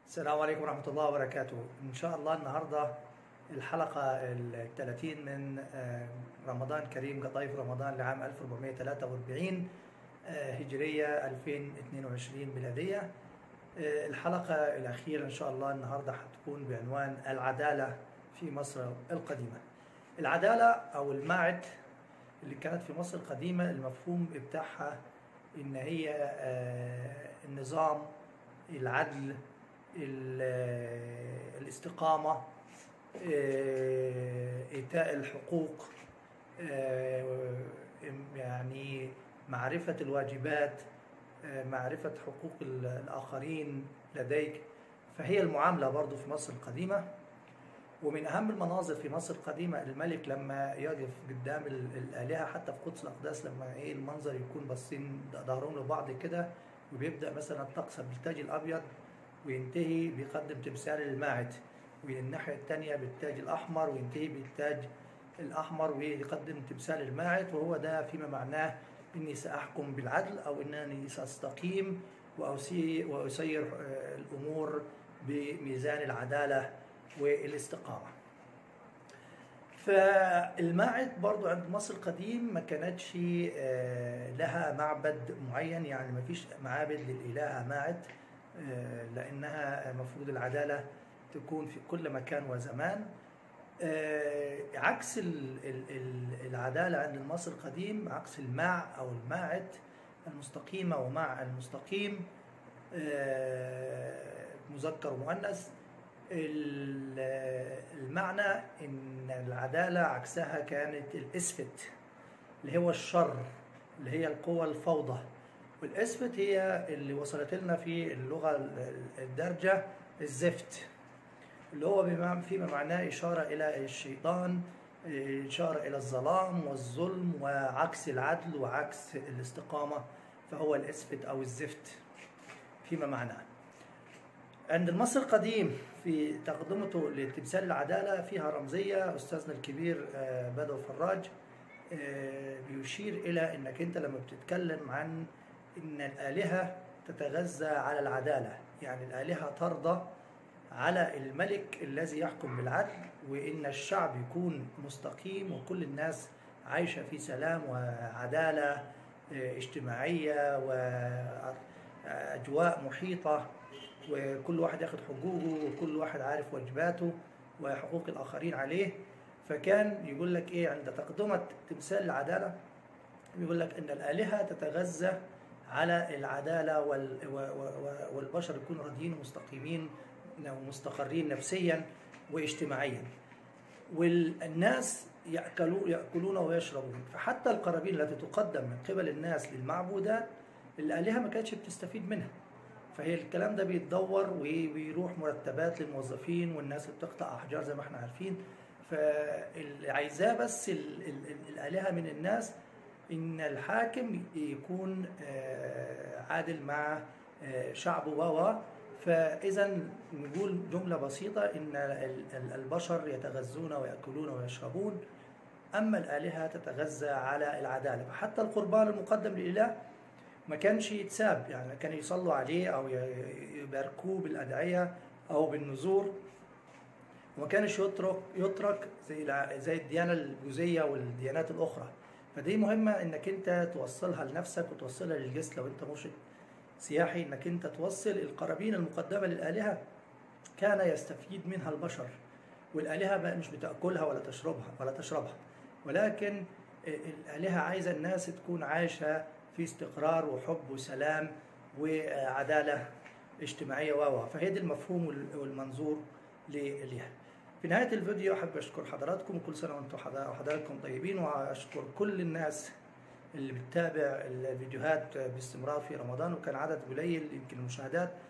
السلام عليكم ورحمة الله وبركاته إن شاء الله النهاردة الحلقة الثلاثين من آه، رمضان كريم قطايف رمضان لعام 1443 آه، هجرية 2022 ميلادية آه، الحلقة الأخيرة إن شاء الله النهاردة هتكون بعنوان العدالة في مصر القديمة العدالة أو الماعد اللي كانت في مصر القديمة المفهوم بتاعها إن هي آه، النظام العدل ال- الاستقامة آه، إيتاء الحقوق آه، يعني معرفة الواجبات آه، معرفة حقوق ال- الآخرين لديك فهي المعاملة برضو في مصر القديمة ومن أهم المناظر في مصر القديمة الملك لما يقف قدام ال- الآلهة حتى في قدس الأقداس لما إيه المنظر يكون باصين ظهرهم لبعض كده وبيبدأ مثلا الطقس بالتاج الأبيض وينتهي بيقدم تمثال الماعد والناحية الثانية بالتاج الأحمر وينتهي بالتاج الأحمر ويقدم تمثال الماعد وهو ده فيما معناه إني سأحكم بالعدل أو إنني سأستقيم وأسي- وأسير آه، الأمور بميزان العدالة والاستقامة فالماعد برضو عند مصر القديم ما كانتش آه، لها معبد معين يعني ما فيش معابد للإله ماعد آه، لأنها المفروض العدالة تكون في كل مكان وزمان آه، عكس ال- ال- ال- العدالة عند المصري القديم عكس الماع أو الماعد المستقيمة ومع المستقيم آه، مذكر ومؤنث ال- المعنى ان العداله عكسها كانت الاسفت اللي هو الشر اللي هي القوى الفوضى والاسفت هي اللي وصلت لنا في اللغه ال- الدارجه الزفت اللي هو بما فيما معناه اشاره الى الشيطان اشاره الى الظلام والظلم وعكس العدل وعكس الاستقامه فهو الاسفت او الزفت فيما معناه عند المصري القديم في تقدمته لتمثال العدالة فيها رمزية أستاذنا الكبير آه، بدو فراج آه، بيشير إلى أنك أنت لما بتتكلم عن أن الآلهة تتغذى على العدالة يعني الآلهة ترضى على الملك الذي يحكم بالعدل وإن الشعب يكون مستقيم وكل الناس عايشة في سلام وعدالة آه، اجتماعية وأجواء محيطة وكل واحد ياخد حقوقه وكل واحد عارف واجباته وحقوق الآخرين عليه فكان يقول لك إيه عند تقدمة تمثال العدالة يقول لك إن الآلهة تتغذى على العدالة وال و- و- و- والبشر يكونوا راضيين ومستقيمين ومستقرين نفسيا واجتماعيا والناس يأكلون يأكلون ويشربون فحتى القرابين التي تقدم من قبل الناس للمعبودات الآلهة ما كانتش بتستفيد منها فهي الكلام ده بيتدور وبيروح مرتبات للموظفين والناس اللي بتقطع احجار زي ما احنا عارفين فاللي عايزاه بس ال- ال- ال- الالهه من الناس ان الحاكم يكون آه، عادل مع آه، شعبه و فاذا نقول جمله بسيطه ان ال- ال- البشر يتغذون وياكلون ويشربون اما الالهه تتغذى على العداله فحتى القربان المقدم للاله ما كانش يتساب يعني كانوا يصلوا عليه او ي- يباركوه بالادعيه او بالنذور وما كانش يترك يترك زي الع- زي الديانه البوذيه والديانات الاخرى فدي مهمه انك انت توصلها لنفسك وتوصلها للجسد لو انت مرشد سياحي انك انت توصل القرابين المقدمه للالهه كان يستفيد منها البشر والآلهة بقى مش بتأكلها ولا تشربها ولا تشربها ولكن الآلهة عايزة الناس تكون عايشة في استقرار وحب وسلام وعدالة اجتماعية و فهي دي المفهوم وال- والمنظور للآلهة في نهاية الفيديو أحب أشكر حضراتكم وكل سنة وأنتم حضر- وحضراتكم طيبين وأشكر كل الناس اللي بتتابع الفيديوهات باستمرار في رمضان وكان عدد قليل يمكن المشاهدات